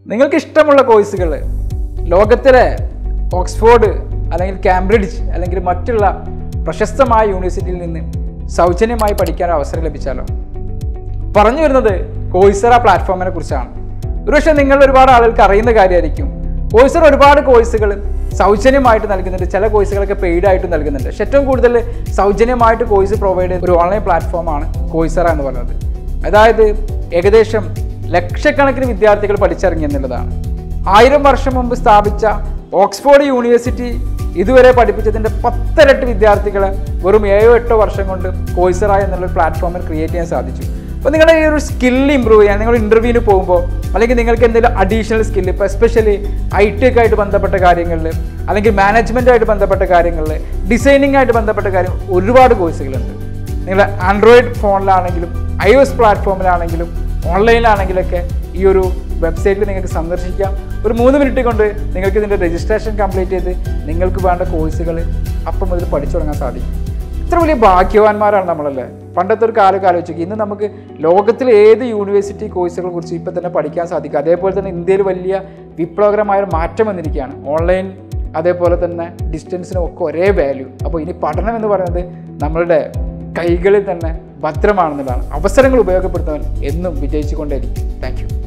നിങ്ങൾക്ക് ഇഷ്ടമുള്ള കോഴ്സുകൾ ലോകത്തിലെ ഓക്സ്ഫോർഡ് അല്ലെങ്കിൽ കാംബ്രിഡ്ജ് അല്ലെങ്കിൽ മറ്റുള്ള പ്രശസ്തമായ യൂണിവേഴ്സിറ്റിയിൽ നിന്ന് സൗജന്യമായി പഠിക്കാൻ അവസരം ലഭിച്ചാലോ പറഞ്ഞു വരുന്നത് കോഴ്സറ പ്ലാറ്റ്ഫോമിനെ കുറിച്ചാണ് ഒരുപക്ഷെ നിങ്ങൾ ഒരുപാട് ആളുകൾക്ക് അറിയുന്ന കാര്യമായിരിക്കും കോഴ്സർ ഒരുപാട് കോഴ്സുകൾ സൗജന്യമായിട്ട് നൽകുന്നുണ്ട് ചില കോഴ്സുകളൊക്കെ പെയ്ഡ് ആയിട്ട് നൽകുന്നുണ്ട് പക്ഷെ ഏറ്റവും കൂടുതൽ സൗജന്യമായിട്ട് കോഴ്സ് പ്രൊവൈഡ് ചെയ്യുന്ന ഒരു ഓൺലൈൻ പ്ലാറ്റ്ഫോമാണ് കോഴ്സറ എന്ന് പറയുന്നത് അതായത് ഏകദേശം ലക്ഷക്കണക്കിന് വിദ്യാർത്ഥികൾ പഠിച്ചിറങ്ങി എന്നുള്ളതാണ് ആയിരം വർഷം മുമ്പ് സ്ഥാപിച്ച ഓക്സ്ഫോർഡ് യൂണിവേഴ്സിറ്റി ഇതുവരെ പഠിപ്പിച്ചതിൻ്റെ പത്തിരട്ടി വിദ്യാർത്ഥികളെ വെറും ഏഴോ എട്ടോ വർഷം കൊണ്ട് കോഴ്സറ എന്നുള്ള പ്ലാറ്റ്ഫോമിൽ ക്രിയേറ്റ് ചെയ്യാൻ സാധിച്ചു അപ്പോൾ നിങ്ങളുടെ ഈ ഒരു സ്കില്ല് ഇമ്പ്രൂവ് ചെയ്യാൻ നിങ്ങൾ ഇൻ്റർവ്യൂവിന് പോകുമ്പോൾ അല്ലെങ്കിൽ നിങ്ങൾക്ക് എന്തെങ്കിലും അഡീഷണൽ സ്കില്ല് ഇപ്പോൾ എസ്പെഷ്യലി ഐ ടി ഒക്കെ ആയിട്ട് ബന്ധപ്പെട്ട കാര്യങ്ങളിൽ അല്ലെങ്കിൽ മാനേജ്മെൻറ്റായിട്ട് ബന്ധപ്പെട്ട കാര്യങ്ങളിൽ ഡിസൈനിങ് ആയിട്ട് ബന്ധപ്പെട്ട കാര്യം ഒരുപാട് കോഴ്സുകളുണ്ട് നിങ്ങൾ ആൻഡ്രോയിഡ് ഫോണിലാണെങ്കിലും ഐ എസ് പ്ലാറ്റ്ഫോമിലാണെങ്കിലും ഓൺലൈനിലാണെങ്കിലൊക്കെ ഈ ഒരു വെബ്സൈറ്റിൽ നിങ്ങൾക്ക് സന്ദർശിക്കാം ഒരു മൂന്ന് മിനിറ്റ് കൊണ്ട് നിങ്ങൾക്ക് ഇതിൻ്റെ രജിസ്ട്രേഷൻ കംപ്ലീറ്റ് ചെയ്ത് നിങ്ങൾക്ക് വേണ്ട കോഴ്സുകൾ അപ്പം മുതൽ പഠിച്ചു തുടങ്ങാൻ സാധിക്കും ഇത്ര വലിയ ഭാഗ്യവാന്മാരാണ് നമ്മളല്ലേ പണ്ടത്തെ ഒരു കാലം ആലോചിച്ചു ഇന്ന് നമുക്ക് ലോകത്തിലെ ഏത് യൂണിവേഴ്സിറ്റി കോഴ്സുകളെ കുറിച്ച് ഇപ്പം തന്നെ പഠിക്കാൻ സാധിക്കും അതേപോലെ തന്നെ ഇന്ത്യയിൽ വലിയ വിപ്ലവകരമായ ഒരു മാറ്റം വന്നിരിക്കുകയാണ് ഓൺലൈൻ അതേപോലെ തന്നെ ഡിസ്റ്റൻസിനും ഒക്കെ ഒരേ വാല്യൂ അപ്പോൾ ഇനി പഠനം എന്ന് പറയുന്നത് നമ്മളുടെ കൈകളിൽ തന്നെ ഭദ്രമാണെന്നുള്ളതാണ് അവസരങ്ങൾ ഉപയോഗപ്പെടുത്തുന്നവൻ എന്നും വിജയിച്ചുകൊണ്ടേയിരിക്കും താങ്ക് യു